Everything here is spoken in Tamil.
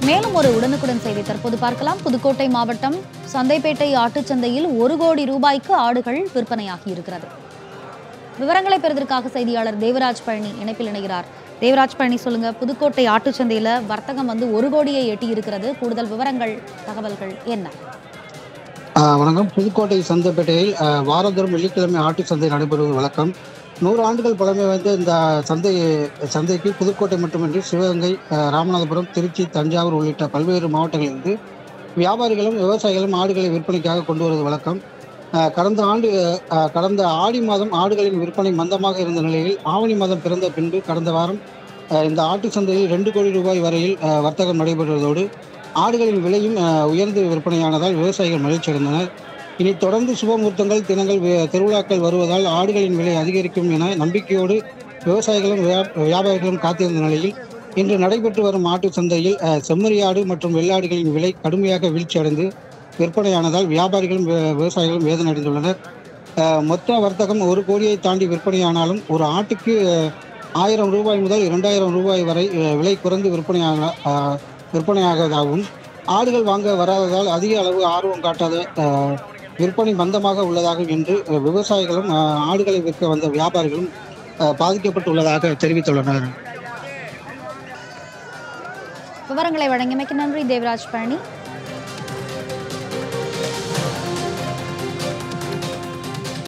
மேலும் ஒரு உடனுக்குடன் செய்தி தற்போது பார்க்கலாம் புதுக்கோட்டை மாவட்டம் சந்தைப்பேட்டை ஆட்டுச்சந்தையில் ஒரு கோடி ரூபாய்க்கு ஆடுகள் விற்பனையாகி இருக்கிறது விவரங்களை பெறுவதற்காக செய்தியாளர் தேவராஜ் பழனி இணைப்பில் இணைகிறார் தேவராஜ் பழனி சொல்லுங்க புதுக்கோட்டை ஆட்டுச்சந்தையில வர்த்தகம் வந்து ஒரு கோடியை எட்டி இருக்கிறது கூடுதல் விவரங்கள் தகவல்கள் என்ன ஆஹ் வணக்கம் புதுக்கோட்டை சந்தைப்பேட்டையில் ஆஹ் வாரந்தோறும் வெள்ளிக்கிழமை ஆட்டு சந்தை நடைபெறுவது வழக்கம் நூறு ஆண்டுகள் பழமை வாய்ந்த இந்த சந்தை சந்தைக்கு புதுக்கோட்டை மட்டுமின்றி சிவகங்கை ஆஹ் ராமநாதபுரம் திருச்சி தஞ்சாவூர் உள்ளிட்ட பல்வேறு மாவட்டங்களிலிருந்து வியாபாரிகளும் விவசாயிகளும் ஆடுகளை விற்பனைக்காக கொண்டு வருவது வழக்கம் ஆஹ் கடந்த ஆண்டு ஆஹ் கடந்த ஆடி மாதம் ஆடுகளின் விற்பனை மந்தமாக இருந்த நிலையில் ஆவணி மாதம் பிறந்த பின்பு கடந்த வாரம் ஆஹ் இந்த ஆட்டு சந்தையில் ரெண்டு கோடி ரூபாய் வரையில் ஆஹ் வர்த்தகம் நடைபெறுவதோடு ஆடுகளின் விலையும் அஹ், உயர்ந்து விற்பனையானதால் விவசாயிகள் மகிழ்ச்சி அடைந்தனர் இனி தொடர்ந்து சுபமுகூர்த்தங்கள் தினங்கள் வி- திருவிழாக்கள் வருவதால் ஆடுகளின் விலை அதிகரிக்கும் என நம்பிக்கையோடு விவசாயிகளும் வியா- வியாபாரிகளும் காத்திருந்த நிலையில் இன்று நடைபெற்று வரும் ஆட்டு சந்தையில் அஹ், செம்மறி ஆடு மற்றும் வெள்ளாடுகளின் விலை கடுமையாக வீழ்ச்சியடைந்து விற்பனையானதால் வியாபாரிகளும் வி- விவசாயிகளும் வேதனை அடைந்துள்ளனர் அஹ், மொத்த வர்த்தகம் ஒரு கோடியை தாண்டி விற்பனையானாலும் ஒரு ஆட்டுக்கு அஹ், ஆயிரம் ரூபாய் முதல் இரண்டாயிரம் ரூபாய் வரை அஹ், விலை குறைந்து விற்பனையாக அஹ், விற்பனையாகதாகவும் ஆடுகள் வாங்க வராததால் அதிக அளவு ஆர்வம் காட்டாத அஹ், விற்பனை மந்தமாக உள்ளதாக என்று அஹ், விவசாயிகளும் அஹ், ஆடுகளை விற்க வந்த வியாபாரிகளும் அஹ், பாதிக்கப்பட்டுள்ளதாக தெரிவித்துள்ளனர் விவரங்களை வழங்கியமைக்கு நன்றி தேவராஜ் பழனி